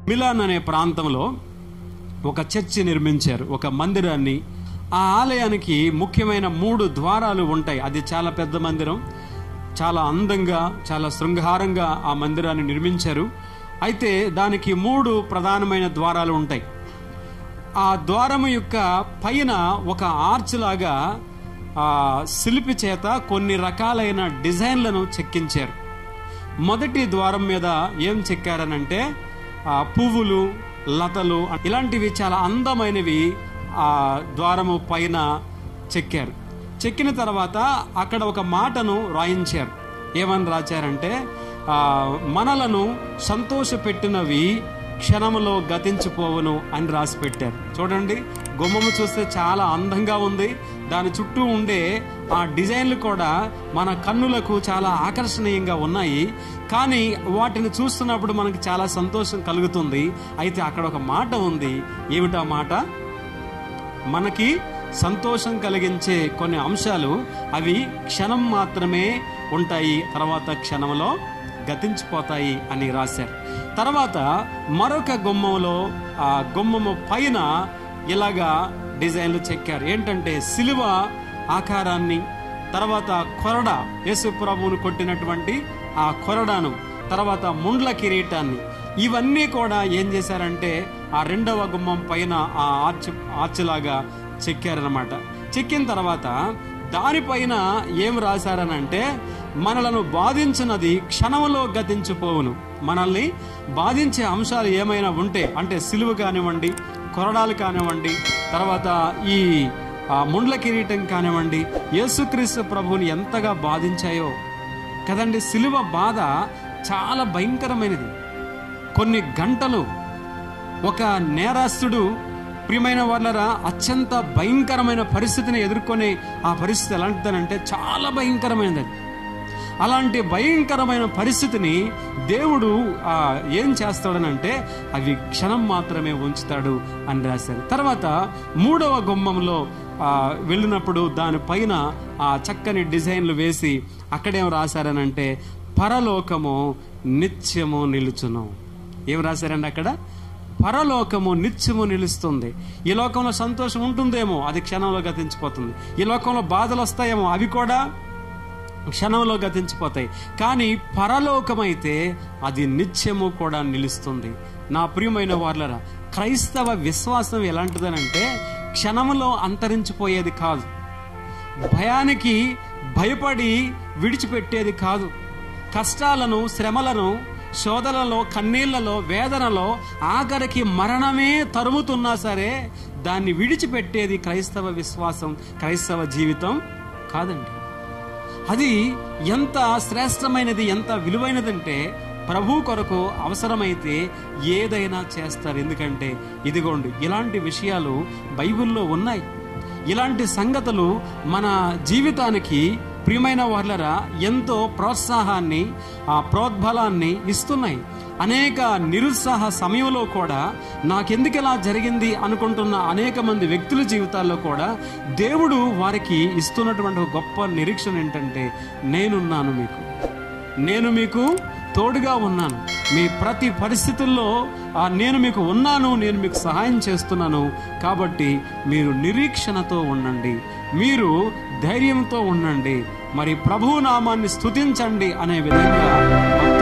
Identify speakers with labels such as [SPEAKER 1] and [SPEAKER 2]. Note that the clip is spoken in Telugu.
[SPEAKER 1] మిలాన్ అనే ప్రాంతంలో ఒక చర్చి నిర్మించారు ఒక మందిరాన్ని ఆ ఆలయానికి ముఖ్యమైన మూడు ద్వారాలు ఉంటాయి అది చాలా పెద్ద మందిరం చాలా అందంగా చాలా శృంగారంగా ఆ మందిరాన్ని నిర్మించారు అయితే దానికి మూడు ప్రధానమైన ద్వారాలు ఉంటాయి ఆ ద్వారము యొక్క పైన ఒక ఆర్చ్ లాగా ఆ శిల్పి చేత కొన్ని రకాలైన డిజైన్లను చెక్కించారు మొదటి ద్వారం మీద ఏం చెక్కారనంటే ఆ పువ్వులు లతలు ఇలాంటివి చాలా అందమైనవి ఆ ద్వారము పైన చెక్కారు చెక్కిన తర్వాత అక్కడ ఒక మాటను రాయించారు ఏమని రాశారంటే ఆ, మనలను సంతోషపెట్టినవి క్షణములో గతించిపోవును అని రాసి పెట్టారు చూడండి గుమ్మము చూస్తే చాలా అందంగా ఉంది దాని చుట్టూ ఉండే ఆ డిజైన్లు కూడా మన కన్నులకు చాలా ఆకర్షణీయంగా ఉన్నాయి కానీ వాటిని చూస్తున్నప్పుడు మనకి చాలా సంతోషం కలుగుతుంది అయితే అక్కడ ఒక మాట ఉంది ఏమిటా మాట మనకి సంతోషం కలిగించే కొన్ని అంశాలు అవి క్షణం మాత్రమే ఉంటాయి తర్వాత క్షణంలో గతించిపోతాయి అని రాశారు తర్వాత మరొక గుమ్మంలో ఆ గుమ్మము పైన ఇలాగా డిజైన్లు చెక్కారు ఏంటంటే సిలువ ఆకారాన్ని తర్వాత కొరడ యేసు ప్రభువును కొట్టినటువంటి ఆ కొరడాను తర్వాత ముండ్ల కిరీటాన్ని ఇవన్నీ కూడా ఏం చేశారంటే ఆ రెండవ గుమ్మం పైన ఆ ఆర్చ్ ఆర్చ్లాగా చెక్కారనమాట చెక్కిన తర్వాత దానిపైన ఏం రాశారనంటే మనలను బాధించినది క్షణంలో గతించిపోవును మనల్ని బాధించే అంశాలు ఏమైనా ఉంటే అంటే సిలువ కానివ్వండి కొరడాలు కానివ్వండి తర్వాత ఈ ఆ ముండ్ల కిరీటం కానివ్వండి యేసుక్రీస్తు ప్రభువుని ఎంతగా బాధించాయో కదండి సిలువ బాధ చాలా భయంకరమైనది కొన్ని గంటలు ఒక నేరస్తుడు ప్రియమైన వాళ్ళరా అత్యంత భయంకరమైన పరిస్థితిని ఎదుర్కొనే ఆ పరిస్థితి ఎలాంటిదనంటే చాలా భయంకరమైనది అది. అలాంటి భయంకరమైన పరిస్థితిని దేవుడు ఆ, ఏం చేస్తాడనంటే అవి క్షణం మాత్రమే ఉంచుతాడు అని రాశారు తర్వాత మూడవ గుమ్మంలో ఆ, వెళ్ళినప్పుడు దానిపైన ఆ చక్కని డిజైన్లు వేసి అక్కడేం రాశారనంటే పరలోకము నిత్యము నిలుచును ఏం రాశారండి అక్కడ పరలోకము నిత్యము నిలుస్తుంది ఈ లోకంలో సంతోషం ఉంటుందేమో అది క్షణంలో గతించిపోతుంది ఈ లోకంలో బాధలు వస్తాయేమో అవి కూడా క్షణంలో గతించిపోతాయి కానీ పరలోకమైతే అది నిత్యము కూడా నిలుస్తుంది నా ప్రియమైన వాళ్ళరా క్రైస్తవ విశ్వాసం ఎలాంటిదనంటే క్షణంలో అంతరించిపోయేది కాదు భయానికి భయపడి విడిచిపెట్టేది కాదు కష్టాలను శ్రమలను శోధనలో కన్నీళ్లలో వేదనలో ఆఖరికి మరణమే తరుముతున్నా సరే దాన్ని విడిచిపెట్టేది క్రైస్తవ విశ్వాసం క్రైస్తవ జీవితం కాదండి అది ఎంత శ్రేష్టమైనది ఎంత విలువైనదంటే ప్రభు కొరకు అవసరమైతే ఏదైనా చేస్తారు ఎందుకంటే ఇదిగోండి ఇలాంటి విషయాలు బైబిల్లో ఉన్నాయి ఇలాంటి సంగతులు మన జీవితానికి ప్రియమైన వాళ్ళరా ఎంతో ప్రోత్సాహాన్ని ఆ ప్రోద్బలాన్ని ఇస్తున్నాయి అనేక నిరుత్సాహ సమయంలో కూడా నాకెందుకు ఇలా జరిగింది అనుకుంటున్న అనేక మంది వ్యక్తుల జీవితాల్లో కూడా దేవుడు వారికి ఇస్తున్నటువంటి ఒక గొప్ప నిరీక్షణ ఏంటంటే నేనున్నాను మీకు నేను మీకు తోడుగా ఉన్నాను మీ ప్రతి పరిస్థితుల్లో ఆ నేను మీకు ఉన్నాను నేను మీకు సహాయం చేస్తున్నాను కాబట్టి మీరు నిరీక్షణతో ఉండండి మీరు ధైర్యంతో ఉండండి మరి ప్రభువు నామాన్ని స్తుతించండి అనే విధంగా